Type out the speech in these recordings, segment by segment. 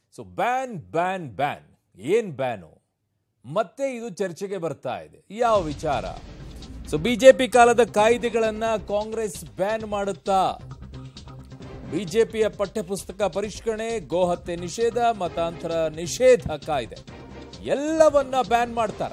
So ban ban ban ಏನ್ ban ಮತ್ತೆ ಇದು ಚರ್ಚೆಗೆ ಬರ್ತಾ ಇದೆ ಯಾವ ವಿಚಾರ ಸೊ ಬಿಜೆಪಿ ಕಾಲದ ಕಾಯ್ದೆಗಳನ್ನ ಕಾಂಗ್ರೆಸ್ ಬ್ಯಾನ್ ಮಾಡುತ್ತಾ ಬಿಜೆಪಿಯ ಪಠ್ಯಪುಸ್ತಕ ಪರಿಷ್ಕರಣೆ ಗೋಹತ್ಯೆ ನಿಷೇಧ ಮತಾಂತರ ನಿಷೇಧ ಕಾಯ್ದೆ ಎಲ್ಲವನ್ನ ಬ್ಯಾನ್ ಮಾಡ್ತಾರೆ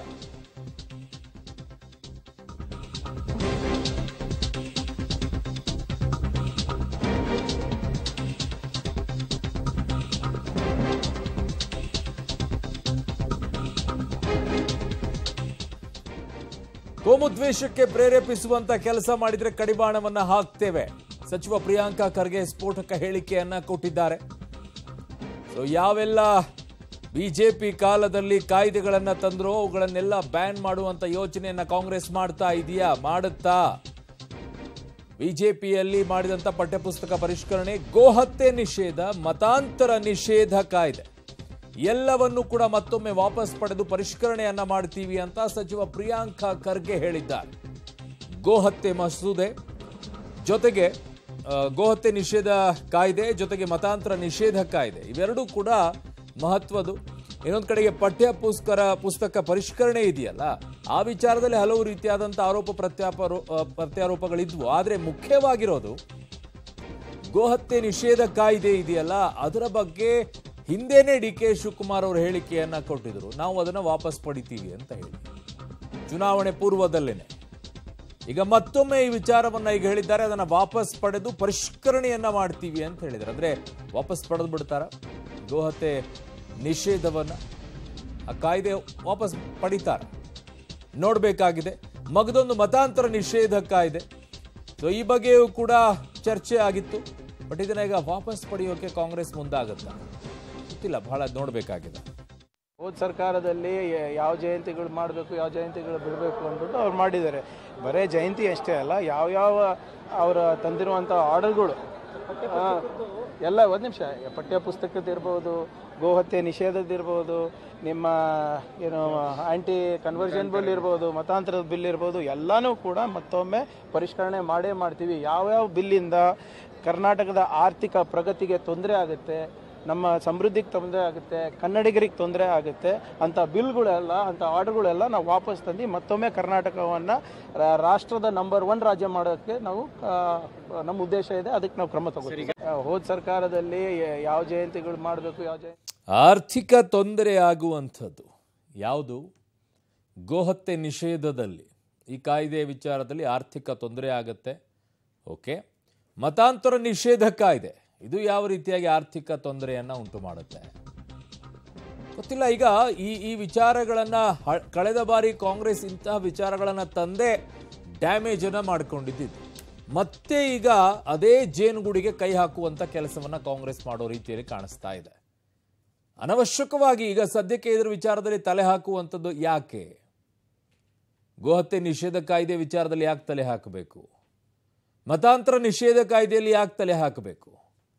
ಕೋಮುದ್ವೇಷಕ್ಕೆ ಪ್ರೇರೇಪಿಸುವಂತ ಕೆಲಸ ಮಾಡಿದ್ರೆ ಕಡಿವಾಣವನ್ನ ಹಾಕ್ತೇವೆ ಸಚಿವ ಪ್ರಿಯಾಂಕಾ ಖರ್ಗೆ ಸ್ಫೋಟಕ ಹೇಳಿಕೆಯನ್ನ ಕೊಟ್ಟಿದ್ದಾರೆ ಸೊ ಯಾವೆಲ್ಲ ಬಿಜೆಪಿ ಕಾಲದಲ್ಲಿ ಕಾಯ್ದೆಗಳನ್ನ ತಂದ್ರೋ ಅವುಗಳನ್ನೆಲ್ಲ ಬ್ಯಾನ್ ಮಾಡುವಂತ ಯೋಚನೆಯನ್ನ ಕಾಂಗ್ರೆಸ್ ಮಾಡ್ತಾ ಇದೆಯಾ ಮಾಡುತ್ತಾ ಬಿಜೆಪಿಯಲ್ಲಿ ಮಾಡಿದಂತ ಪಠ್ಯಪುಸ್ತಕ ಪರಿಷ್ಕರಣೆ ಗೋಹತ್ಯೆ ನಿಷೇಧ ಮತಾಂತರ ನಿಷೇಧ ಕಾಯ್ದೆ ಎಲ್ಲವನ್ನು ಕೂಡ ಮತ್ತೊಮ್ಮೆ ವಾಪಸ್ ಪಡೆದು ಪರಿಷ್ಕರಣೆಯನ್ನ ಮಾಡ್ತೀವಿ ಅಂತ ಸಚಿವ ಪ್ರಿಯಾಂಕಾ ಖರ್ಗೆ ಹೇಳಿದ್ದಾರೆ ಗೋಹತ್ಯೆ ಮಸೂದೆ ಜೊತೆಗೆ ಆ, ಗೋಹತ್ಯೆ ನಿಷೇಧ ಕಾಯ್ದೆ ಜೊತೆಗೆ ಮತಾಂತರ ನಿಷೇಧ ಕಾಯ್ದೆ ಇವೆರಡೂ ಕೂಡ ಮಹತ್ವದು ಇನ್ನೊಂದು ಕಡೆಗೆ ಪಠ್ಯ ಪುಸ್ತಕ ಪುಸ್ತಕ ಪರಿಷ್ಕರಣೆ ಇದೆಯಲ್ಲ ಆ ವಿಚಾರದಲ್ಲಿ ಹಲವು ರೀತಿಯಾದಂಥ ಆರೋಪ ಪ್ರತ್ಯಾಪರೋ ಆ, ಪ್ರತ್ಯಾರೋಪಗಳಿದ್ವು ಆದರೆ ಮುಖ್ಯವಾಗಿರೋದು ಗೋಹತ್ಯೆ ನಿಷೇಧ ಕಾಯ್ದೆ ಇದೆಯಲ್ಲ ಅದರ ಬಗ್ಗೆ ಹಿಂದೆನೇ ಡಿ ಕೆ ಶಿವಕುಮಾರ್ ಅವರು ಹೇಳಿಕೆಯನ್ನ ಕೊಟ್ಟಿದ್ರು ನಾವು ಅದನ್ನ ವಾಪಸ್ ಪಡಿತೀವಿ ಅಂತ ಹೇಳಿ ಚುನಾವಣೆ ಪೂರ್ವದಲ್ಲೇನೆ ಈಗ ಮತ್ತೊಮ್ಮೆ ಈ ವಿಚಾರವನ್ನ ಈಗ ಹೇಳಿದ್ದಾರೆ ಅದನ್ನ ವಾಪಸ್ ಪಡೆದು ಪರಿಷ್ಕರಣೆಯನ್ನ ಮಾಡ್ತೀವಿ ಅಂತ ಹೇಳಿದ್ದಾರೆ ಅಂದ್ರೆ ವಾಪಸ್ ಪಡೆದು ಬಿಡ್ತಾರ ಗೋಹತ್ಯೆ ನಿಷೇಧವನ್ನ ಆ ಕಾಯ್ದೆ ವಾಪಸ್ ಪಡಿತಾರ ನೋಡಬೇಕಾಗಿದೆ ಮಗದೊಂದು ಮತಾಂತರ ನಿಷೇಧ ಕಾಯ್ದೆ ಸೊ ಈ ಬಗ್ಗೆಯೂ ಕೂಡ ಚರ್ಚೆ ಆಗಿತ್ತು ಬಟ್ ಇದನ್ನ ಈಗ ವಾಪಸ್ ಪಡೆಯೋಕೆ ಕಾಂಗ್ರೆಸ್ ಮುಂದಾಗುತ್ತಾ ಗೊತ್ತಿಲ್ಲ ಬಹಳ ನೋಡಬೇಕಾಗಿದೆ ಹೋದ ಸರ್ಕಾರದಲ್ಲಿ ಯ- ಯಾವ ಜಯಂತಿಗಳು ಮಾಡಬೇಕು ಯಾವ ಜಯಂತಿಗಳು ಬಿಡಬೇಕು ಅಂದ್ಬಿಟ್ಟು ಅವ್ರು ಮಾಡಿದ್ದಾರೆ ಬರೇ ಜಯಂತಿ ಅಷ್ಟೇ ಅಲ್ಲ ಯಾವ್ಯಾವ ಅವರ ತಂದಿರುವಂಥ ಆರ್ಡರ್ಗಳು ಆ, ಎಲ್ಲ ಒಂದು ನಿಮಿಷ ಪಠ್ಯ ಪುಸ್ತಕದಿರ್ಬೋದು ಗೋಹತ್ಯೆ ನಿಷೇಧದಿರ್ಬೋದು ನಿಮ್ಮ ಏನು ಆ್ಯಂಟಿ ಕನ್ವರ್ಷನ್ ಬಿಲ್ ಇರ್ಬೋದು ಮತಾಂತರದ ಬಿಲ್ ಇರ್ಬೋದು ಎಲ್ಲನೂ ಕೂಡ ಮತ್ತೊಮ್ಮೆ ಪರಿಷ್ಕರಣೆ ಮಾಡೇ ಮಾಡ್ತೀವಿ ಯಾವ್ಯಾವ ಬಿಲ್ಲಿಂದ ಕರ್ನಾಟಕದ ಆರ್ಥಿಕ ಪ್ರಗತಿಗೆ ತೊಂದರೆ ಆಗುತ್ತೆ ನಮ್ಮ ಸಮೃದ್ಧಿಗೆ ತೊಂದರೆ ಆಗುತ್ತೆ ಕನ್ನಡಿಗರಿಗೆ ತೊಂದರೆ ಆಗುತ್ತೆ ಅಂತ ಬಿಲ್ಗಳೆಲ್ಲ ಅಂತ ಆರ್ಡರ್ಗಳೆಲ್ಲ ನಾವು ವಾಪಸ್ ತಂದು ಮತ್ತೊಮ್ಮೆ ಕರ್ನಾಟಕವನ್ನು ರಾಷ್ಟ್ರದ ನಂಬರ್ ಒನ್ ರಾಜ್ಯ ಮಾಡೋಕ್ಕೆ ನಾವು ಆ, ನಮ್ಮ ಉದ್ದೇಶ ಇದೆ ಅದಕ್ಕೆ ನಾವು ಕ್ರಮ ತಗೋತೀವಿ ಹೋದ ಸರ್ಕಾರದಲ್ಲಿ ಯ- ಯಾವ ಜಯಂತಿಗಳು ಮಾಡಬೇಕು ಯಾವ ಜಯಂತಿ ಆರ್ಥಿಕ ತೊಂದರೆ ಆಗುವಂಥದ್ದು ಯಾವುದು ಗೋಹತ್ಯೆ ನಿಷೇಧದಲ್ಲಿ ಈ ಕಾಯ್ದೆ ವಿಚಾರದಲ್ಲಿ ಆರ್ಥಿಕ ತೊಂದರೆ ಆಗತ್ತೆ ಓಕೆ ಮತಾಂತರ ನಿಷೇಧ ಕಾಯ್ದೆ ಇದು ಯಾವ ರೀತಿಯಾಗಿ ಆರ್ಥಿಕ ತೊಂದರೆಯನ್ನ ಉಂಟು ಮಾಡುತ್ತೆ ಗೊತ್ತಿಲ್ಲ ಈಗ ಈ ಈ ವಿಚಾರಗಳನ್ನ ಹ- ಕಳೆದ ಬಾರಿ ಕಾಂಗ್ರೆಸ್ ಇಂತಹ ವಿಚಾರಗಳನ್ನ ತಂದೆ ಡ್ಯಾಮೇಜ್ ಅನ್ನ ಮಾಡ್ಕೊಂಡಿದ್ದು ಮತ್ತೆ ಈಗ ಅದೇ ಜೇನುಗೂಡಿಗೆ ಕೈ ಹಾಕುವಂತ ಕೆಲಸವನ್ನ ಕಾಂಗ್ರೆಸ್ ಮಾಡೋ ರೀತಿಯಲ್ಲಿ ಕಾಣಿಸ್ತಾ ಇದೆ ಅನವಶ್ಯಕವಾಗಿ ಈಗ ಸದ್ಯಕ್ಕೆ ಇದರ ವಿಚಾರದಲ್ಲಿ ತಲೆ ಹಾಕುವಂಥದ್ದು ಯಾಕೆ ಗೋಹತ್ಯೆ ನಿಷೇಧ ಕಾಯ್ದೆ ವಿಚಾರದಲ್ಲಿ ಯಾಕೆ ತಲೆ ಹಾಕಬೇಕು ಮತಾಂತರ ನಿಷೇಧ ಕಾಯ್ದೆಯಲ್ಲಿ ಯಾಕೆ ತಲೆ ಹಾಕಬೇಕು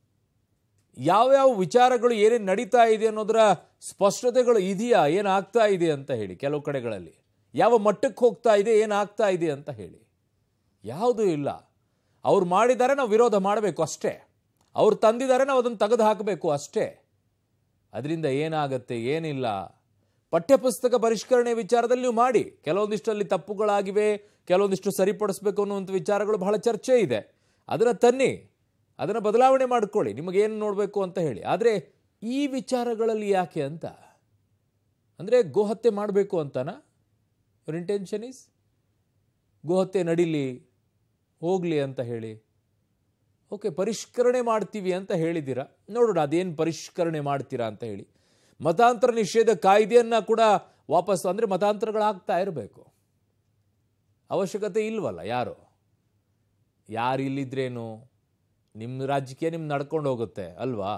ಯಾವ್ಯಾವ ವಿಚಾರಗಳು ಏನೇನು ನಡೀತಾ ಇದೆ ಅನ್ನೋದರ ಸ್ಪಷ್ಟತೆಗಳು ಇದೆಯಾ ಏನಾಗ್ತಾ ಇದೆ ಅಂತ ಹೇಳಿ ಕೆಲವು ಕಡೆಗಳಲ್ಲಿ ಯಾವ ಮಟ್ಟಕ್ಕೆ ಹೋಗ್ತಾ ಇದೆ ಏನಾಗ್ತಾ ಇದೆ ಅಂತ ಹೇಳಿ ಯಾವುದೂ ಇಲ್ಲ ಅವ್ರು ಮಾಡಿದ್ದಾರೆ ನಾವು ವಿರೋಧ ಮಾಡಬೇಕು ಅಷ್ಟೇ ಅವ್ರು ತಂದಿದ್ದಾರೆ ನಾವು ಅದನ್ನು ತೆಗೆದು ಹಾಕಬೇಕು ಅಷ್ಟೇ ಅದರಿಂದ ಏನಾಗತ್ತೆ ಏನಿಲ್ಲ ಪಠ್ಯಪುಸ್ತಕ ಪರಿಷ್ಕರಣೆ ವಿಚಾರದಲ್ಲಿ ನೀವು ಮಾಡಿ ಕೆಲವೊಂದಿಷ್ಟಲ್ಲಿ ತಪ್ಪುಗಳಾಗಿವೆ ಕೆಲವೊಂದಿಷ್ಟು ಸರಿಪಡಿಸ್ಬೇಕು ಅನ್ನುವಂಥ ವಿಚಾರಗಳು ಬಹಳ ಚರ್ಚೆ ಇದೆ ಅದನ್ನು ತನ್ನಿ ಅದನ್ನು ಬದಲಾವಣೆ ಮಾಡ್ಕೊಳ್ಳಿ ನಿಮಗೇನು ನೋಡಬೇಕು ಅಂತ ಹೇಳಿ ಆದರೆ ಈ ವಿಚಾರಗಳಲ್ಲಿ ಯಾಕೆ ಅಂತ ಅಂದರೆ ಗೋಹತ್ಯೆ ಮಾಡಬೇಕು ಅಂತನಾ your ಇಂಟೆನ್ಷನ್ ಈಸ್ ಗೋಹತ್ಯೆ ನಡೀಲಿ ಹೋಗಲಿ ಅಂತ ಹೇಳಿ ಓಕೆ ಪರಿಷ್ಕರಣೆ ಮಾಡ್ತೀವಿ ಅಂತ ಹೇಳಿದ್ದೀರಾ ನೋಡೋಣ ಅದೇನು ಪರಿಷ್ಕರಣೆ ಮಾಡ್ತೀರಾ ಅಂತ ಹೇಳಿ ಮತಾಂತರ ನಿಷೇಧ ಕಾಯ್ದೆಯನ್ನ ಕೂಡ ವಾಪಸ್ ಅಂದರೆ ಮತಾಂತರಗಳಾಗ್ತಾ ಇರಬೇಕು ಅವಶ್ಯಕತೆ ಇಲ್ವಲ್ಲ ಯಾರು ಯಾರು ಇಲ್ಲಿದ್ರೇನು ನಿಮ್ಮ ರಾಜಕೀಯ ನಿಮ್ಗೆ ನಡ್ಕೊಂಡು ಹೋಗುತ್ತೆ ಅಲ್ವಾ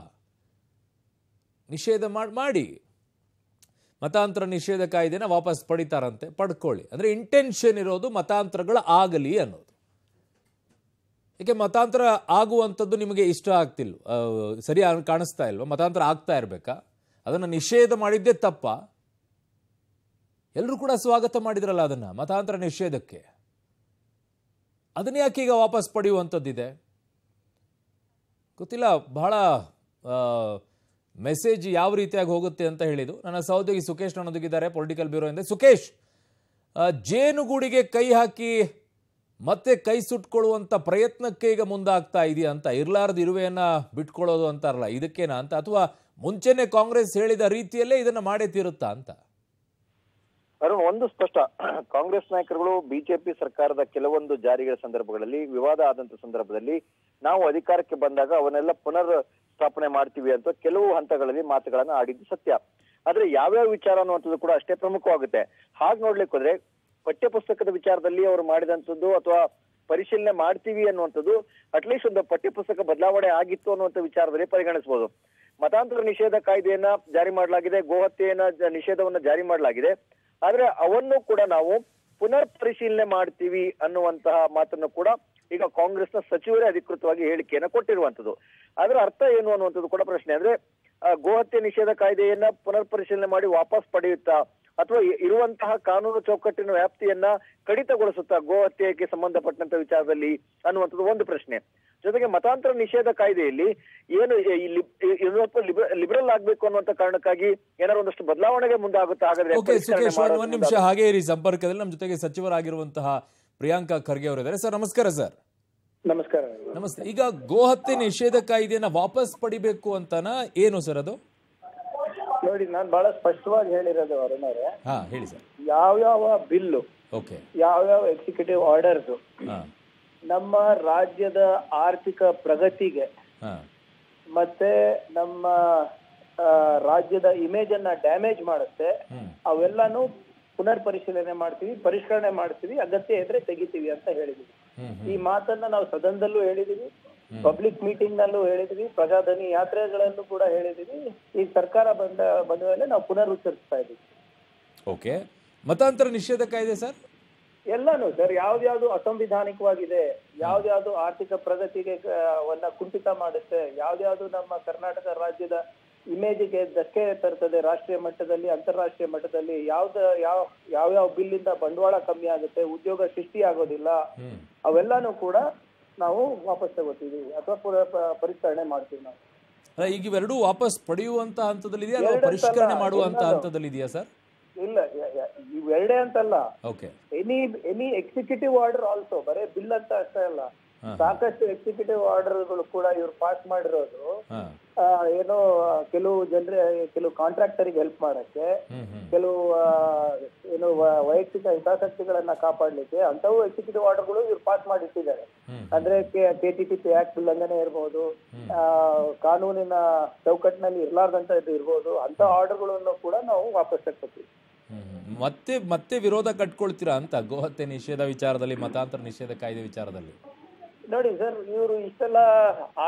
ನಿಷೇಧ ಮಾಡಿ ಮಾಡಿ ಮತಾಂತರ ನಿಷೇಧ ಕಾಯ್ದೆನ ವಾಪಸ್ ಪಡಿತಾರಂತೆ ಪಡ್ಕೊಳ್ಳಿ ಅಂದರೆ ಇಂಟೆನ್ಷನ್ ಇರೋದು ಮತಾಂತರಗಳ ಆಗಲಿ ಅನ್ನೋದು ಏಕೆ ಮತಾಂತರ ಆಗುವಂಥದ್ದು ನಿಮಗೆ ಇಷ್ಟ ಆಗ್ತಿಲ್ವ ಆ, ಸರಿ ಆ- ಕಾಣಿಸ್ತಾ ಇಲ್ವಾ ಮತಾಂತರ ಆಗ್ತಾ ಇರಬೇಕಾ ಅದನ್ನು ನಿಷೇಧ ಮಾಡಿದ್ದೇ ತಪ್ಪ ಎಲ್ಲರೂ ಕೂಡ ಸ್ವಾಗತ ಮಾಡಿದ್ರಲ್ಲ ಅದನ್ನ ಮತಾಂತರ ನಿಷೇಧಕ್ಕೆ ಅದನ್ನ ಯಾಕೆ ಈಗ ವಾಪಸ್ ಪಡೆಯುವಂಥದ್ದಿದೆ ಗೊತ್ತಿಲ್ಲ ಬಹಳ ಮೆಸೇಜ್ ಯಾವ ರೀತಿಯಾಗಿ ಹೋಗುತ್ತೆ ಅಂತ ಹೇಳಿದ್ದು ನನ್ನ ಸಹೋದ್ಯೋಗಿ ಸುಖೇಶ್ ನನ್ನೊಂದಿಗಿದ್ದಾರೆ ಪೊಲಿಟಿಕಲ್ ಬ್ಯೂರೋ ಇಂದ ಸುಖೇಶ್ ಆ, ಜೇನುಗೂಡಿಗೆ ಕೈ ಹಾಕಿ ಮತ್ತೆ ಕೈ ಸುಟ್ಕೊಳ್ಳುವಂಥ ಪ್ರಯತ್ನಕ್ಕೆ ಈಗ ಮುಂದಾಗ್ತಾ ಇದೆಯಾ ಅಂತ ಇರ್ಲಾರ್ದು ಇರುವೆಯನ್ನ ಬಿಟ್ಕೊಳ್ಳೋದು ಅಂತಾರಲ್ಲ ಇದಕ್ಕೇನಾ ಅಂತ ಅಥವಾ ಮುಂಚೆನೆ ಕಾಂಗ್ರೆಸ್ ಹೇಳಿದ ರೀತಿಯಲ್ಲೇ ಇದನ್ನ ಮಾಡೇ ತೀರುತ್ತಾ ಅಂತ ಅರುಣ್ ಒಂದು ಸ್ಪಷ್ಟ ಕಾಂಗ್ರೆಸ್ ನಾಯಕರುಗಳು ಬಿಜೆಪಿ ಸರ್ಕಾರದ ಕೆಲವೊಂದು ಜಾರಿಗಳ ಸಂದರ್ಭಗಳಲ್ಲಿ ವಿವಾದ ಆದಂತ ಸಂದರ್ಭದಲ್ಲಿ ನಾವು ಅಧಿಕಾರಕ್ಕೆ ಬಂದಾಗ ಅವನ್ನೆಲ್ಲ ಪುನರ್ ಸ್ಥಾಪನೆ ಮಾಡ್ತೀವಿ ಅಂತ ಕೆಲವು ಹಂತಗಳಲ್ಲಿ ಮಾತುಗಳನ್ನ ಆಡಿದ್ದು ಸತ್ಯ ಆದ್ರೆ ಯಾವ್ಯಾವ ವಿಚಾರ ಅನ್ನುವಂಥದ್ದು ಕೂಡ ಅಷ್ಟೇ ಪ್ರಮುಖವಾಗುತ್ತೆ ಹಾಗೆ ನೋಡ್ಲಿಕ್ಕೆ ಹೋದ್ರೆ ಪಠ್ಯ ಪುಸ್ತಕದ ವಿಚಾರದಲ್ಲಿ ಅವರು ಮಾಡಿದಂಥದ್ದು ಅಥವಾ ಪರಿಶೀಲನೆ ಮಾಡ್ತೀವಿ ಅನ್ನುವಂಥದ್ದು ಅಟ್ಲೀಸ್ಟ್ ಒಂದು ಪಠ್ಯ ಪುಸ್ತಕ ಬದಲಾವಣೆ ಆಗಿತ್ತು ಅನ್ನುವಂಥ ವಿಚಾರದಲ್ಲಿ ಪರಿಗಣಿಸಬಹುದು ಮತಾಂತರ ನಿಷೇಧ ಕಾಯ್ದೆಯನ್ನ ಜಾರಿ ಮಾಡಲಾಗಿದೆ ಗೋಹತ್ಯೆಯನ್ನ ಜ- ನಿಷೇಧವನ್ನ ಜಾರಿ ಮಾಡಲಾಗಿದೆ ಆದ್ರೆ ಅವನ್ನು ಕೂಡ ನಾವು ಪುನರ್ ಪರಿಶೀಲನೆ ಮಾಡ್ತೀವಿ ಅನ್ನುವಂತಹ ಮಾತನ್ನು ಕೂಡ ಈಗ ಕಾಂಗ್ರೆಸ್ನ ಸಚಿವರೇ ಅಧಿಕೃತವಾಗಿ ಹೇಳಿಕೆಯನ್ನ ಕೊಟ್ಟಿರುವಂತದ್ದು ಅದರ ಅರ್ಥ ಏನು ಅನ್ನುವಂಥದ್ದು ಕೂಡ ಪ್ರಶ್ನೆ ಅಂದ್ರೆ ಆ, ಗೋಹತ್ಯೆ ನಿಷೇಧ ಕಾಯ್ದೆಯನ್ನ ಪುನರ್ ಪರಿಶೀಲನೆ ಮಾಡಿ ವಾಪಸ್ ಪಡೆಯುತ್ತಾ ಅಥವಾ ಇ- ಇರುವಂತಹ ಕಾನೂನು ಚೌಕಟ್ಟಿನ ವ್ಯಾಪ್ತಿಯನ್ನ ಕಡಿತಗೊಳಿಸುತ್ತಾ ಗೋಹತ್ಯೆಗೆ ಸಂಬಂಧಪಟ್ಟಂತ ವಿಚಾರದಲ್ಲಿ ಅನ್ನುವಂಥದ್ದು ಒಂದು ಪ್ರಶ್ನೆ ಜೊತೆಗೆ ಮತಾಂತರ ನಿಷೇಧ ಕಾಯ್ದೆಯಲ್ಲಿ ಏನು ಈ- ಈ ಲಿಬ್- ಈ- ಇದು ಸ್ವಲ್ಪ ಲಿಬರಲ್ ಆಗ್ಬೇಕು ಅನ್ನುವಂತ ಕಾರಣಕ್ಕಾಗಿ ಏನಾದ್ರು ಒಂದಷ್ಟು ಬದಲಾವಣೆಗೆ ಮುಂದಾಗುತ್ತಾ ಹಾಗಾದ್ರೆ ಓಕೆ ಪರಿಷ್ಕರಣೆ ಸುಖೇಶ್ ಒಂದು ಮಾಡೋದು ಒಂದು ನಿಮಿಷ ಹಾಗೆ ಇರಿ ಸಂಪರ್ಕದಲ್ಲಿ ನಮ್ಮ ಜೊತೆಗೆ ಸಚಿವರಾಗಿರುವಂತಹ ಪ್ರಿಯಾಂಕಾ ಖರ್ಗೆ ಅವರಿದ್ದಾರೆ ಸರ್ ನಮಸ್ಕಾರ ಸರ್ ನಮಸ್ಕಾರ ನಮಸ್ತೆ ಈಗ ಗೋಹತ್ಯೆ ನಿಷೇಧ ಕಾಯ್ದೆಯನ್ನ ವಾಪಸ್ ಪಡಿಬೇಕು ಅಂತನಾ ಏನು ಸರ್ ಅದು ನೋಡಿ ನಾನು ಬಹಳ ಸ್ಪಷ್ಟವಾಗಿ ಹೇಳಿರೋದು ಅರುಣವ್ರೆ ಹಾ ಹೇಳಿ ಸರ್ ಯಾವ್ಯಾವ ಬಿಲ್ಲು ಓಕೆ ಯಾವ್ಯಾವ ಎಕ್ಸಿಕ್ಯೂಟಿವ್ ಆರ್ಡರ್ಸ್ ಹಾ ನಮ್ಮ ರಾಜ್ಯದ ಆರ್ಥಿಕ ಪ್ರಗತಿಗೆ ಹಾ ಮತ್ತೆ ನಮ್ಮ ಆ, ರಾಜ್ಯದ ಇಮೇಜ್ ಅನ್ನ ಡ್ಯಾಮೇಜ್ ಮಾಡುತ್ತೆ ಹ್ಮ್ ಅವೆಲ್ಲಾನು ಪುನರ್ ಪರಿಶೀಲನೆ ಮಾಡ್ತೀವಿ ಪರಿಷ್ಕರಣೆ ಮಾಡ್ತೀವಿ ಅಗತ್ಯ ಇದ್ರೆ ತೆಗಿತೀವಿ ಅಂತ ಹೇಳಿದೀವಿ ಹ್ಮ್ ಈ ಮಾತನ್ನ ನಾವು ಸದನದಲ್ಲೂ ಹೇಳಿದೀವಿ ಪಬ್ಲಿಕ್ ಮೀಟಿಂಗ್ ನಲ್ಲೂ ಹೇಳಿದೀವಿ ಪ್ರಜಾಧನಿ ಯಾತ್ರೆಗಳಲ್ಲೂ ಕೂಡ ಹೇಳಿದೀವಿ ಈ ಸರ್ಕಾರ ಬಂದ ಬಂದ ಮೇಲೆ ನಾವು ಪುನರ್ ಉಚ್ಚರಿಸ್ತಾ ಇದೀವಿ ಓಕೆ ಮತಾಂತರ ನಿಷೇಧ ಕಾಯ್ದೆ ಸರ್ ಎಲ್ಲಾನು ಸರ್ ಯಾವ್ದ್ಯಾವ್ದು ಅಸಂವಿಧಾನಿಕವಾಗಿದೆ ಯಾವ್ದ್ಯಾವ್ದು ಆರ್ಥಿಕ ಪ್ರಗತಿಗೆ ಆ, ವನ್ನ ಕುಂಠಿತ ಮಾಡುತ್ತೆ ಯಾವ್ದ್ಯಾವ್ದು ನಮ್ಮ ಕರ್ನಾಟಕ ರಾಜ್ಯದ ಇಮೇಜ್ಗೆ ಧಕ್ಕೆ ತರ್ತದೆ ರಾಷ್ಟ್ರೀಯ ಮಟ್ಟದಲ್ಲಿ ಅಂತಾರಾಷ್ಟ್ರೀಯ ಮಟ್ಟದಲ್ಲಿ ಯಾವ್ದ ಯಾವ ಯಾವ್ಯಾವ ಬಿಲ್ಲಿಂದ ಬಂಡವಾಳ ಕಮ್ಮಿ ಆಗುತ್ತೆ ಉದ್ಯೋಗ ಸೃಷ್ಟಿ ಆಗೋದಿಲ್ಲ ಹ್ಮ್ ಅವೆಲ್ಲಾನು ಕೂಡ ನಾವು ವಾಪಸ್ ತಗೋತೀವಿ ಅಥವಾ ಪುನಃ ಪ- ಪರಿಷ್ಕರಣೆ ಮಾಡ್ತೀವಿ ನಾವು ಅಲ್ಲ ಈಗ ಇವೆರಡೂ ವಾಪಸ್ ಪಡೆಯುವಂತ ಹಂತದಲ್ಲಿ ಇದೆಯಾ ಅಥವಾ ಎರಡಂತಲ್ಲ, ಪರಿಷ್ಕರಣೆ ಮಾಡುವಂತ ಎಲ್ಲರೂ. ಹಂತದಲ್ಲಿ ಇದೆಯಾ ಸರ್ ಇಲ್ಲ ಯ- ಯ- ಇವೆರಡೇ ಅಂತಲ್ಲ okay any any executive order also ಬರೇ ಬಿಲ್ ಅಂತ ಅಷ್ಟೇ ಅಲ್ಲ ಹಾ. ಸಾಕಷ್ಟು ಎಕ್ಸಿಕ್ಯೂಟಿವ್ ಆರ್ಡರ್ಗಳು ಕೂಡ ಇವ್ರು ಪಾಸ್ ಮಾಡಿರೋದು ಹಾ ಆ, ಏನೋ ಕೆಲವು ಜನರ ಕೆಲವು ಕಾಂಟ್ರಾಕ್ಟರಿಗೆ ಹೆಲ್ಪ್ ಮಾಡಕ್ಕೆ ಹ್ಮ್ ಹ್ಮ್ ಕೆಲವು ಆ, ಏನು ವ- ವೈಯಕ್ತಿಕ ಹಿತಾಸಕ್ತಿಗಳನ್ನ ಕಾಪಾಡ್ಲಿಕ್ಕೆ ಅಂತವು ಎಕ್ಸಿಕ್ಯೂಟಿವ್ ಆರ್ಡರ್ಗಳು ಇವ್ರು ಪಾಸ್ ಮಾಡಿಟ್ಟಿದ್ದಾರೆ ಹ್ಮ್. ಅಂದ್ರೆ K T T P act ಉಲ್ಲಂಘನೆ ಇರ್ಬೋದು ಆ, ಕಾನೂನಿನ ಚೌಕಟ್ಟಿನಲ್ಲಿ ಇರ್ಲಾರ್ದಂತ ಇದು ಇರ್ಬೋದು ಅಂತ ಆರ್ಡರ್ಗಳನ್ನು ಕೂಡ ನಾವು ವಾಪಸ್ ತಕ್ಕೊತೀವಿ ಹ್ಮ್ ಹ್ಮ್. ಮತ್ತೆ ಮತ್ತೆ ವಿರೋಧ ಕಟ್ಕೊಳ್ತೀರಾ ಅಂತ ಗೋಹತ್ಯೆ ನಿಷೇಧ ವಿಚಾರದಲ್ಲಿ ಮತಾಂತರ ನಿಷೇಧ ಕಾಯ್ದೆ ವಿಚಾರದಲ್ಲಿ ನೋಡಿ ಸರ್ ಇವರು ಇಷ್ಟೆಲ್ಲ ಆ,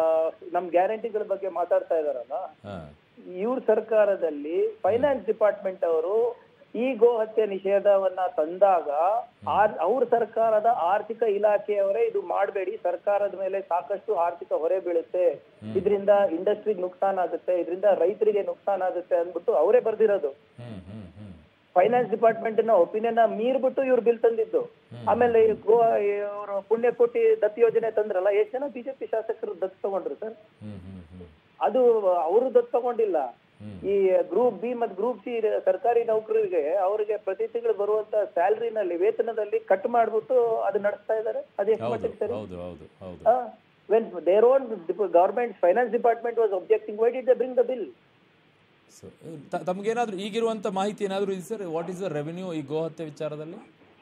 ನಮ್ ಗ್ಯಾರಂಟಿಗಳ ಬಗ್ಗೆ ಮಾತಾಡ್ತಾ ಇದಾರಲ್ಲ ಹಾ ಇವ್ರ ಸರ್ಕಾರದಲ್ಲಿ ಫೈನಾನ್ಸ್ ಡಿಪಾರ್ಟ್ಮೆಂಟ್ ಅವರು ಈ ಗೋಹತ್ಯೆ ನಿಷೇಧವನ್ನ ತಂದಾಗ ಆರ್- ಅವ್ರ ಸರ್ಕಾರದ ಆರ್ಥಿಕ ಇಲಾಖೆಯವರೇ ಇದು ಮಾಡಬೇಡಿ ಸರ್ಕಾರದ ಮೇಲೆ ಸಾಕಷ್ಟು ಆರ್ಥಿಕ ಹೊರೆ ಬೀಳುತ್ತೆ ಇದರಿಂದ ಇಂಡಸ್ಟ್ರಿಗೆ ನುಕ್ಸಾನ್ ಆಗುತ್ತೆ ಇದರಿಂದ ರೈತರಿಗೆ ನುಕ್ಸಾನ್ ಆಗುತ್ತೆ ಅಂದ್ಬಿಟ್ಟು ಅವರೇ ಬರ್ದಿರೋದು ಹ್ಮ್ ಹ್ಮ್ ಹ್ಮ್ ಫೈನಾನ್ಸ್ ಡಿಪಾರ್ಟ್ಮೆಂಟ್ ನ ಒಪಿನಿಯನ್ ಮೀರ್ಬಿಟ್ಟು ಇವ್ರು ಬಿಲ್ ತಂದಿದ್ದು ಆಮೇಲೆ ಈ ಗೋ ಇವರು ಪುಣ್ಯಕೋಟಿ ದತ್ತು ಯೋಜನೆ ತಂದ್ರಲ್ಲ ಎಷ್ಟು ಜನ ಬಿಜೆಪಿ ಶಾಸಕರು ದತ್ತು ತಗೊಂಡ್ರು ಸರ್ ಹ್ಮ್ ಹ್ಮ್ ಹ್ಮ್ ಅದು ಅವರು ದತ್ತು ತಗೊಂಡಿಲ್ಲ ಹ್ಮ್. ಈ ಗ್ರೂಪ್ ಬಿ ಮತ್ತು ಗ್ರೂಪ್ ಸಿ ಸರ್ಕಾರಿ ನೌಕರರಿಗೆ ಅವರಿಗೆ ಪ್ರತಿ ತಿಂಗಳು ಬರುವಂತ ಸ್ಯಾಲರಿನಲ್ಲಿ ವೇತನದಲ್ಲಿ ಕಟ್ ಮಾಡ್ಬಿಟ್ಟು ಅದು ನಡೆಸ್ತಾ ಇದ್ದಾರೆ ಅದು ಎಷ್ಟು ಹೌದು ಮಟ್ಟಿಗೆ ಸರಿ ಹೌದು ಹೌದು ಹೌದು when their own government finance department was objecting why did the bring the bill so ತಮಗೇನಾದ್ರೂ ಈಗಿರುವಂತ ಮಾಹಿತಿ ಏನಾದ್ರೂ ಇದೆ sir what is the revenue ಈ ಗೋಹತ್ಯೆ ವಿಚಾರದಲ್ಲಿ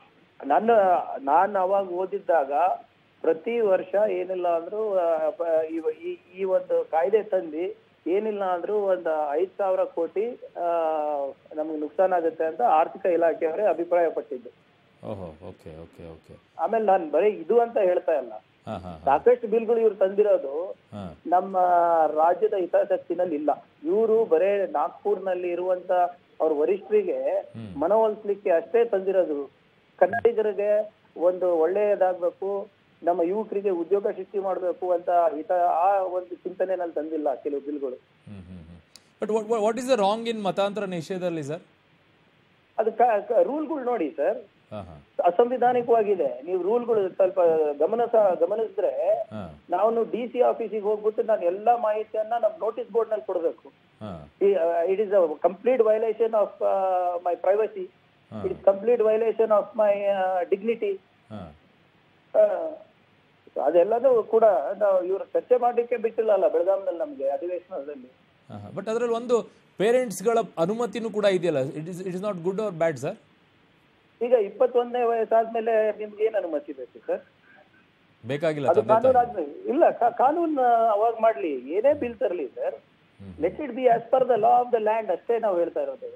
ನನ್ನ ನಾನು ಅವಾಗ ಓದಿದ್ದಾಗ ಪ್ರತಿ ವರ್ಷ ಏನಿಲ್ಲ ಅಂದ್ರೂ ಆ, ಪ- ಇವ- ಈ ಈ ಒಂದು ಕಾಯ್ದೆ ತಂದು ಏನಿಲ್ಲ ಅಂದ್ರೂ ಒಂದು ಐದ್ ಸಾವಿರ ಕೋಟಿ ಆ, ನಮ್ಗೆ ನುಕ್ಸಾನ್ ಆಗುತ್ತೆ ಅಂತ ಆರ್ಥಿಕ ಇಲಾಖೆಯವರೇ ಅಭಿಪ್ರಾಯ ಪಟ್ಟಿದ್ದು ಓಹೋ ಓಕೆ ಓಕೆ ಓಕೆ ಆಮೇಲೆ ನಾನು ಬರೀ ಇದು ಅಂತ ಹೇಳ್ತಾ ಇಲ್ಲ ಹಾ ಹಾ ಹಾ ಸಾಕಷ್ಟು ಬಿಲ್ಗಳು ಇವ್ರು ತಂದಿರೋದು ಹಾ ನಮ್ಮ ರಾಜ್ಯದ ಹಿತಾಸಕ್ತಿನಲ್ಲಿ ಇಲ್ಲ ಇವರು ಬರೇ ನಾಗ್ಪುರ್ನಲ್ಲಿ ಇರುವಂತ ಅವ್ರ ವರಿಷ್ಠರಿಗೆ ಮನವೊಲಿಸ್ಲಿಕ್ಕೆ ಅಷ್ಟೇ ತಂದಿರೋದು ಕನ್ನಡಿಗರಿಗೆ ಒಂದು ಒಳ್ಳೆಯದಾಗ್ಬೇಕು ನಮ್ಮ ಯುವಕರಿಗೆ ಉದ್ಯೋಗ ಸೃಷ್ಟಿ ಮಾಡಬೇಕು ಅಂತ ಹಿತ ಆ ಒಂದು ಚಿಂತನೆನಲ್ಲಿ ತಂದಿಲ್ಲ ಕೆಲವು ಬಿಲ್ಗಳು hmm hmm hmm but what what is the wrong in ಮತಾಂತರ ನಿಷೇಧದಲ್ಲಿ ಸರ್ ಅದು ರೂಲ್ಗಳು ನೋಡಿ ಸರ್ ಹಾಂ ಹಾಂ ಅಸಂವಿಧಾನಿಕವಾಗಿದೆ ನೀವು ರೂಲ್ಗಳು ಸ್ವಲ್ಪ ಗಮನಿಸ ಗಮನಿಸಿದ್ರೆ ಹಾಂ ನಾನು ಡಿ ಸಿ ಆಫೀಸಿಗೆ ಹೋಗ್ಬಿಟ್ಟು ನಾನು ಎಲ್ಲಾ ಮಾಹಿತಿಯನ್ನ ನಮ್ ನೋಟಿಸ್ ಬೋರ್ಡ್ ನಲ್ಲಿ ಕೊಡಬೇಕು ಹಾಂ it is a complete violation of my privacy ಹಾಂ it is complete violation of my dignity ಹಾಂ ಅದೆಲ್ಲನೂ ಕೂಡ ನಾವು ಇವರು ಚರ್ಚೆ ಮಾಡ್ಲಿಕ್ಕೆ ಬಿಟ್ಟಿಲ್ಲ ಅಲ್ಲ ಬೆಳಗಾಂನಲ್ಲಿ ನಮ್ಗೆ ಅಧಿವೇಶನದಲ್ಲಿ ಬಟ್ ಅದರಲ್ಲಿ ಒಂದು ಪೇರೆಂಟ್ಸ್ಗಳ ಅನುಮತಿನೂ ಕೂಡ ಇದೆಯಲ್ಲ it is it is not good or bad sir ಈಗ ಇಪ್ಪತ್ತೊಂದನೇ ವಯಸ್ಸಾದ್ಮೇಲೆ ನಿಮ್ಗೆ ಏನ್ ಅನುಮತಿ ಬೇಕು ಸರ್ ಬೇಕಾಗಿಲ್ಲ ಅದು ತಂದೆ ಕಾನೂನು ತಾಯಿ ಆದ್ಮೇಲೆ ಇಲ್ಲ ಕಾ- ಕಾನೂನು ಅವಾಗ ಮಾಡ್ಲಿ ಏನೇ ಬಿಲ್ ತರಲಿ sir let it be as per the law of the land ಅಷ್ಟೇ ನಾವು ಹೇಳ್ತಾ ಇರೋದು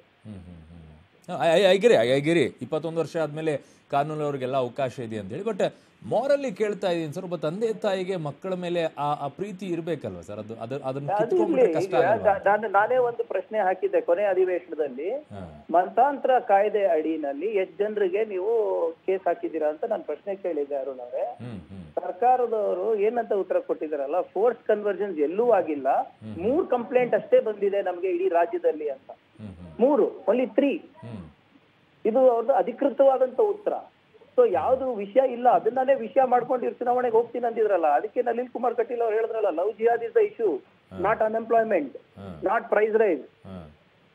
ಐಗಿರಿ ಐಗಿರಿ ಇಪ್ಪತ್ತೊಂದು ವರ್ಷ ಆದಮೇಲೆ ಕಾನೂನವ್ರಿಗೆಲ್ಲ ಅವಕಾಶ ಇದೆ ಅಂತ ಹೇಳಿ ಬಟ್ ಮಾರಲ್ಲಿ ಕೇಳ್ತಾ ಇದ್ದೀನಿ ಸರ್ ಒಬ್ಬ ತಂದೆ ತಾಯಿಗೆ ಮಕ್ಕಳ ಮೇಲೆ ಆ ಆ ಪ್ರೀತಿ ಇರಬೇಕಲ್ವ ಸರ್ ಅದು ಅದು ಅದನ್ನು ಅದು ಇರ್ಲಿ ಕಿತ್ಕೊಂಡ್ಬಿಟ್ರೆ ಕಷ್ಟ ಈಗ ಆಗಲ್ವಾ ನಾ- ನಾನು ನಾನೇ ಒಂದು ಪ್ರಶ್ನೆ ಹಾಕಿದ್ದೆ ಕೊನೆ ಅಧಿವೇಶನದಲ್ಲಿ ಹಾಂ ಮತಾಂತರ ಕಾಯ್ದೆ ಅಡಿನಲ್ಲಿ ಎಷ್ಟು ಜನರಿಗೆ ನೀವು ಕೇಸ್ ಹಾಕಿದ್ದೀರಾ ಅಂತ ನಾನು ಪ್ರಶ್ನೆ ಕೇಳಿದ್ದೆ ಅರುಣ್ ಅವರೇ ಹ್ಮ್ ಹ್ಮ್ ಸರ್ಕಾರದವರು ಏನಂತ ಉತ್ತರ ಕೊಟ್ಟಿದಾರಲ್ಲ ಫೋರ್ಸ್ ಕನ್ವರ್ಜನ್ಸ್ ಎಲ್ಲೂ ಆಗಿಲ್ಲ ಮೂರ್ ಕಂಪ್ಲೇಂಟ್ ಅಷ್ಟೇ ಬಂದಿದೆ ನಮ್ಗೆ ಇಡೀ ರಾಜ್ಯದಲ್ಲಿ ಅಂತ ಹ್ಮ್ ಹ್ಮ್ ಮೂರು ಓನ್ಲಿ ತ್ರೀ ಹ್ಮ್ ಇದು ಅವ್ರದ್ದು ಅಧಿಕೃತವಾದಂತ ಉತ್ತರ ಸೊ ಯಾವ್ದು ವಿಷಯ ಇಲ್ಲ ಅದನ್ನೇ ವಿಷಯ ಮಾಡ್ಕೊಂಡು ಇವ್ರು ಚುನಾವಣೆಗೆ ಹೋಗ್ತೀನಿ ಅಂದಿದ್ರಲ್ಲ ಅದಕ್ಕೆ ನಳಿನ್ ಕುಮಾರ್ ಕಟೀಲ್ ಅವ್ರು ಹೇಳಿದ್ರಲ್ಲ love jihad is the issue not unemployment ಹಾಂ ನಾಟ್ ಪ್ರೈಸ್ ರೈಸ್ ಹಾಂ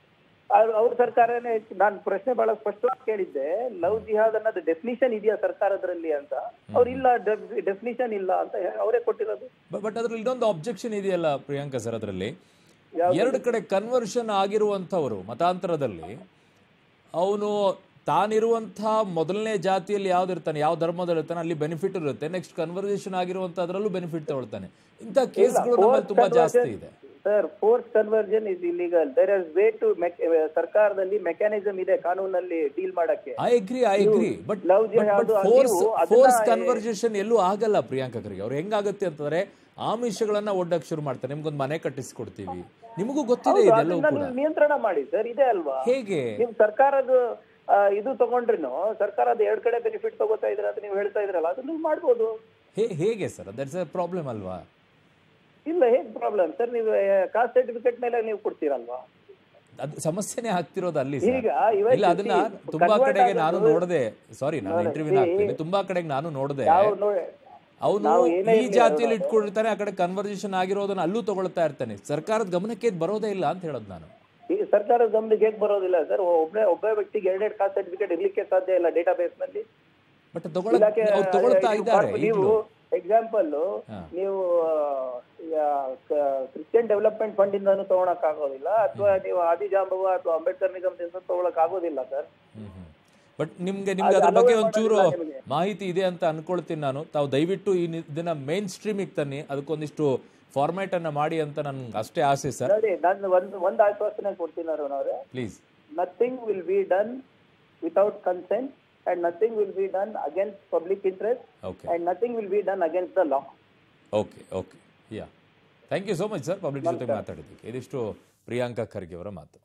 ಅವ್ರ ಸರ್ಕಾರನೇ ನಾನು ಪ್ರಶ್ನೆ ಬಹಳ ಸ್ಪಷ್ಟವಾಗಿ ಕೇಳಿದ್ದೆ ಲವ್ ಜಿಹಾದ್ ಅನ್ನೋದು ಡೆಫಿನಿಷನ್ ಇದೆಯಾ ಸರ್ಕಾರದಲ್ಲಿ ಅಂತ ಅವ್ರು ಇಲ್ಲ ಡೆಫಿನಿಷನ್ ಇಲ್ಲ ಅಂತ ಹೇ- ಅವರೇ ಕೊಟ್ಟಿರೋದು ಬಟ್ ಅದ್ರಲ್ಲಿ ಇನ್ನೊಂದು ಅಬ್ಜೆಕ್ಷನ್ ಇದೆಯಲ್ಲ ಪ್ರಿಯಾಂಕಾ ಸರ್ ಅದರಲ್ಲಿ ಯಾವ್ದು? ಎರಡು ಕಡೆ ಕನ್ವರ್ಷನ್ ಆಗಿರುವಂಥವರು ಮತಾಂತರದಲ್ಲಿ ಅವನು ತಾನಿರುವಂಥ ಮೊದಲನೇ ಜಾತಿಯಲ್ಲಿ ಯಾವ್ದು ಇರ್ತಾನೆ ಯಾವ ಧರ್ಮದಲ್ಲಿ ಇರ್ತಾನೆ ಅಲ್ಲಿ ಬೆನಿಫಿಟ್ ಇರುತ್ತೆ ನೆಕ್ಸ್ಟ್ ಕನ್ವರ್ಸೇಷನ್ ಆಗಿರುವಂಥದ್ರಲ್ಲೂ ಬೆನಿಫಿಟ್ ತಗೊಳ್ತಾನೆ ಇಂಥ ಕೇಸ್ಗಳು ನಮ್ಮಲ್ಲಿ ತುಂಬಾ ಜಾಸ್ತಿ ಇದೆ sir force conversion is illegal there is way to ಸರ್ಕಾರದಲ್ಲಿ ಮೆಕ್ಯಾನಿಸಮ್ ಇದೆ ಕಾನೂನಲ್ಲಿ ಡೀಲ್ ಮಾಡಕ್ಕೆ I agree I agree but love jihad force ನೀವು ಅದನ್ನ- ಫೋರ್ಸ್ ಕನ್ವರ್ಸೇಷನ್ ಎಲ್ಲೂ ಆಗಲ್ಲ ಪ್ರಿಯಾಂಕರಿಗೆ ಅವ್ರು ಹೆಂಗಾಗುತ್ತೆ ಅಂತಂದ್ರೆ ಆಮಿಷಗಳನ್ನ ಒಡ್ಡಕ್ ಶುರು ಮಾಡ್ತಾರೆ ನಿಮ್ಗೊಂದು ಮನೆ ಕಟ್ಟಿಸ್ಕೊಡ್ತೀವಿ ನಿಮಗೂ ಗೊತ್ತಿದೆ ಇದೆಲ್ಲವೂ ಕೂಡ ಅದನ್ನ ನಿಯಂತ್ರಣ ಮಾಡಿ ಸರ್ ಇದೆ ಅಲ್ವಾ ಹೇಗೆ ನೀವು ಸರ್ಕಾರದ ಆ, ಇದು ತಗೊಂಡ್ರಿನು ಸರ್ಕಾರದ ಎರಡ್ ಕಡೆ ಬೆನಿಫಿಟ್ ತಗೋತಾ ಇದ್ರ ಅಂತ ನೀವು ಹೇಳ್ತಾ ಇದ್ರಲ್ಲ ಅದನ್ನ ನೀವು ಮಾಡ್ಬೋದು ಹೇ- ಹೇಗೆ ಸರ್ ದಟ್ಸ್ ಅ ಪ್ರಾಬ್ಲಮ್ ಅಲ್ವಾ ಇಲ್ಲ ಹೇಗ್ ಪ್ರಾಬ್ಲಮ್ ಸರ್ ನೀವು ಕಾಸ್ಟ್ ಸರ್ಟಿಫಿಕೇಟ್ ಮೇಲೆ ನೀವು ಕೊಡ್ತೀರಲ್ವಾ ಅದು ಸಮಸ್ಯೆನೇ ಆಗ್ತಿರೋದು ಅಲ್ಲಿ sir. ಈಗ ಇವತ್ತು ಇಲ್ಲ ಅದನ್ನ see, ತುಂಬಾ convert ಕಡೆಗೆ ನಾನು ಆಗೋದು- ನೋಡದೆ ಸಾರಿ ನಾನು ಇಂಟರ್ವ್ಯೂ ಹಾಕ್ತೀನಿ ತುಂಬಾ ಕಡೆಗೆ ನಾನು ನೋಡದೆ ನಾವು ನೋಡಿ ಅವನು ನಾವು ಏನೇ ಈ ಇರ್ಲಿ ಜಾತಿಯಲ್ಲಿ ಇಟ್ಕೊಂಡಿರ್ತಾನೆ ಆ ಕಡೆ ಕನ್ವರ್ಸೇಷನ್ ಆಗಿರೋದನ್ನ ಅಲ್ಲೂ ತಗೊಳ್ತಾ ಇರ್ತಾನೆ ಸರ್ಕಾರದ ಗಮನಕ್ಕೆ ಇದು ಬರೋದೇ ಇಲ್ಲ ಅಂತ ಹೇಳೋದು ನಾನು ಈ ಸರ್ಕಾರದ ಗಮನಕ್ಕೆ ಹೇಗ್ ಬರೋದಿಲ್ಲ ಸರ್ ಒಬ್ಬ ಒಬ್ಬ ವ್ಯಕ್ತಿಗೆ ಎರಡೆರಡು ಕಾಸ್ಟ್ ಸರ್ಟಿಫಿಕೇಟ್ ಇರ್ಲಿಕ್ಕೆ ಸಾಧ್ಯ ಇಲ್ಲ ಡೇಟಾಬೇಸ್ ನಲ್ಲಿ ಬಟ್ ತಗೊಳಕ್ ಇಲಾಖೆ ಅವ್ರು ತಗೊಳ್ತಾ ನೀವು ಇದ್ದಾರೆ ಪಾಪ ನೀವು ಈಗಲೂ ಎಕ್ಸಾಂಪಲ್ ಹಾ. ನೀವು ಕ್ರಿಶ್ಚಿಯನ್ ಡೆವಲಪ್ಮೆಂಟ್ ಫಂಡ್ ಇಂದಾನು ತಗೊಳಕ್ ಆಗೋದಿಲ್ಲ ಅಥವಾ ನೀವು ಆದಿಜಾಂಬವ ಅಥವಾ ಅಂಬೇಡ್ಕರ್ ನಿಗಮದಿಂದ ತಗೊಳಕ್ ಆಗೋದಿಲ್ಲ ಸರ್ ಬಟ್ ನಿಮ್ಗೆ ನಿಮ್ಗೆ ಅದು ಅದ್ರ ಬಗ್ಗೆ allowed ಒಂಚೂರು ಮಾಡೋದಿಲ್ಲ ನಿಮ್ಗೆ. ಮಾಹಿತಿ ಇದೆ ಅಂತ ಅನ್ಕೊಳ್ತೀನಿ ನಾನು ತಾವು ದಯವಿಟ್ಟು ಈ ನಿ- ಇದನ್ನ ಮೇನ್ ಸ್ಟ್ರೀಮಿಗೆ ತನ್ನಿ ಅದಕ್ಕೊಂದಿಷ್ಟು ಫಾರ್ಮ್ಯಾಟ್ ಅನ್ನ ಮಾಡಿ ಅಂತ ನನ್ಗೆ ಅಷ್ಟೇ ಆಸೆ ಸರ್ ನೋಡಿ ನಾನು ಒಂದ್ ಒಂದ್ ಆಶ್ವಾಸನೆ ಕೊಡ್ತೀನಿ ಅರುಣ್ ಅವರೇ please nothing will be done without consent and nothing will be done against public interest okay and nothing will be done against the law okay okay yeah thank you so much sir public ಜೊತೆ ಮಾತಾಡಿದ್ದಕ್ಕೆ ಇದಿಷ್ಟು ಪ್ರಿಯಾಂಕಾ ಖರ್ಗೆ ಅವರ ಮಾತು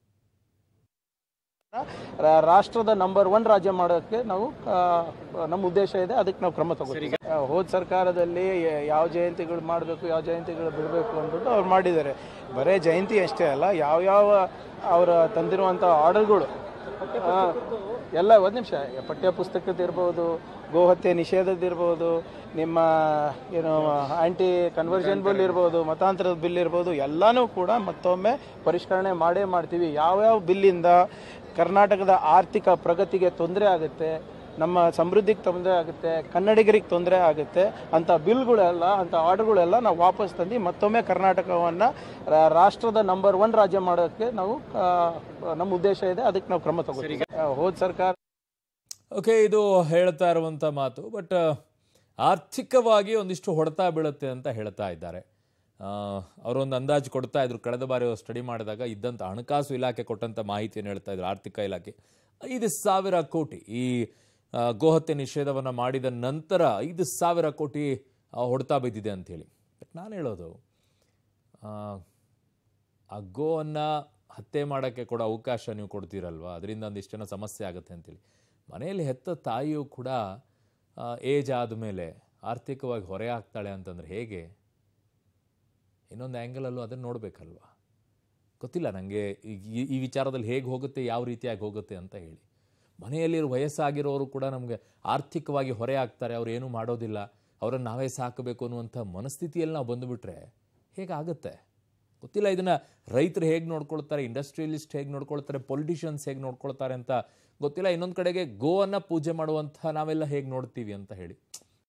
ರಾ- ರಾಷ್ಟ್ರದ number one ರಾಜ್ಯ ಮಾಡೋಕ್ಕೆ ನಾವು ಆ, ನಮ್ಮ ಉದ್ದೇಶ ಇದೆ ಅದಕ್ಕೆ ನಾವು ಕ್ರಮ ತಗೋತೀವಿ ಆ, ಹೋದ ಸರ್ಕಾರದಲ್ಲಿ ಯ- ಯಾವ ಜಯಂತಿಗಳು ಮಾಡಬೇಕು ಯಾವ ಜಯಂತಿಗಳು ಬಿಡಬೇಕು ಅಂದ್ಬಿಟ್ಟು ಅವ್ರು ಮಾಡಿದ್ದಾರೆ ಬರೇ ಜಯಂತಿ ಅಷ್ಟೇ ಅಲ್ಲ ಯಾವ್ಯಾವ ಅವರ ತಂದಿರುವಂಥ ಆರ್ಡರ್ಗಳು ಎಲ್ಲ ಒಂದು ನಿಮಿಷ ಪಠ್ಯ ಪುಸ್ತಕದಿರ್ಬೋದು ಗೋಹತ್ಯೆ ನಿಷೇಧದಿರ್ಬೋದು ನಿಮ್ಮ ಏನು ಆಂಟಿ ಕನ್ವರ್ಷನ್ ಬಿಲ್ ಇರ್ಬೋದು ಮತಾಂತರದ ಬಿಲ್ ಇರ್ಬೋದು ಎಲ್ಲನೂ ಕೂಡ ಮತ್ತೊಮ್ಮೆ ಪರಿಷ್ಕರಣೆ ಮಾಡೇ ಮಾಡ್ತೀವಿ ಯಾವ್ಯಾವ ಬಿಲ್ಲಿಂದ ಕರ್ನಾಟಕದ ಆರ್ಥಿಕ ಪ್ರಗತಿಗೆ ತೊಂದರೆ ಆಗುತ್ತೆ ನಮ್ಮ ಸಮೃದ್ಧಿಗೆ ತೊಂದರೆ ಆಗುತ್ತೆ ಕನ್ನಡಿಗರಿಗೆ ತೊಂದರೆ ಆಗುತ್ತೆ ಅಂತ ಬಿಲ್ಗಳೆಲ್ಲ ಅಂತ ಆರ್ಡರ್ಗಳೆಲ್ಲ ನಾವು ವಾಪಸ್ ತಂದು ಮತ್ತೊಮ್ಮೆ ಕರ್ನಾಟಕವನ್ನು ರಾಷ್ಟ್ರದ ನಂಬರ್ ಒನ್ ರಾಜ್ಯ ಮಾಡೋಕ್ಕೆ ನಾವು ಆ, ನಮ್ಮ ಉದ್ದೇಶ ಇದೆ ಅದಕ್ಕೆ ನಾವು ಕ್ರಮ ತಗೋತೀವಿ ಹೋದ ಸರ್ಕಾರ ಓಕೆ ಇದು ಹೇಳ್ತಾ ಇರುವಂಥ ಮಾತು ಬಟ್ ಆರ್ಥಿಕವಾಗಿ ಒಂದಿಷ್ಟು ಹೊಡೆತ ಬೀಳುತ್ತೆ ಅಂತ ಹೇಳ್ತಾ ಇದ್ದಾರೆ ಆ, ಅವರೊಂದು ಅಂದಾಜು ಕೊಡ್ತಾ ಇದ್ರು ಕಳೆದ ಬಾರಿ ಸ್ಟಡಿ ಮಾಡಿದಾಗ ಇದ್ದಂಥ ಹಣಕಾಸು ಇಲಾಖೆ ಕೊಟ್ಟಂಥ ಮಾಹಿತಿಯನ್ನು ಹೇಳ್ತಾ ಇದ್ರು ಆರ್ಥಿಕ ಇಲಾಖೆ ಐದು ಸಾವಿರ ಕೋಟಿ ಈ ಆ, ಗೋಹತ್ಯೆ ನಿಷೇಧವನ್ನು ಮಾಡಿದ ನಂತರ ಐದು ಸಾವಿರ ಕೋಟಿ ಆ, ಹೊಡೆತ ಬಿದ್ದಿದೆ ಅಂಥೇಳಿ ಬಟ್ ನಾನು ಹೇಳೋದು ಆ, ಆ ಗೋವನ್ನು ಹತ್ಯೆ ಮಾಡೋಕ್ಕೆ ಕೊಡೋ ಅವಕಾಶ ನೀವು ಕೊಡ್ತೀರಲ್ವ ಅದರಿಂದ ಒಂದಿಷ್ಟು ಜನ ಸಮಸ್ಯೆ ಆಗುತ್ತೆ ಅಂತೇಳಿ ಮನೆಯಲ್ಲಿ ಹೆತ್ತ ತಾಯಿಯೂ ಕೂಡ ಏಜ್ ಆದಮೇಲೆ ಆರ್ಥಿಕವಾಗಿ ಹೊರೆ ಆಗ್ತಾಳೆ ಅಂತಂದ್ರೆ ಹೇಗೆ ಇನ್ನೊಂದು ಆ್ಯಂಗಲಲ್ಲೂ ಅದನ್ನು ನೋಡಬೇಕಲ್ವ ಗೊತ್ತಿಲ್ಲ ನನಗೆ ಈ ಈ ವಿಚಾರದಲ್ಲಿ ಹೇಗೆ ಹೋಗುತ್ತೆ ಯಾವ ರೀತಿಯಾಗಿ ಹೋಗುತ್ತೆ ಅಂತ ಹೇಳಿ ಮನೆಯಲ್ಲಿರೋ ವಯಸ್ಸಾಗಿರೋರು ಕೂಡ ನಮಗೆ ಆರ್ಥಿಕವಾಗಿ ಹೊರೆ ಆಗ್ತಾರೆ ಅವ್ರು ಏನೂ ಮಾಡೋದಿಲ್ಲ ಅವರನ್ನು ನಾವೇ ಸಾಕಬೇಕು ಅನ್ನುವಂಥ ಮನಸ್ಥಿತಿಯಲ್ಲಿ ನಾವು ಬಂದುಬಿಟ್ರೆ ಹೇಗಾಗುತ್ತೆ ಗೊತ್ತಿಲ್ಲ ಇದನ್ನ ರೈತರು ಹೇಗೆ ನೋಡ್ಕೊಳ್ತಾರೆ ಇಂಡಸ್ಟ್ರಿಯಲಿಸ್ಟ್ ಹೇಗೆ ನೋಡ್ಕೊಳ್ತಾರೆ ಪೊಲಿಟಿಷಿಯನ್ಸ್ ಹೇಗೆ ನೋಡ್ಕೊಳ್ತಾರೆ ಅಂತ ಗೊತ್ತಿಲ್ಲ ಇನ್ನೊಂದು ಕಡೆಗೆ ಗೋವನ್ನು ಪೂಜೆ ಮಾಡುವಂಥ ನಾವೆಲ್ಲ ಹೇಗೆ ನೋಡ್ತೀವಿ ಅಂತ ಹೇಳಿ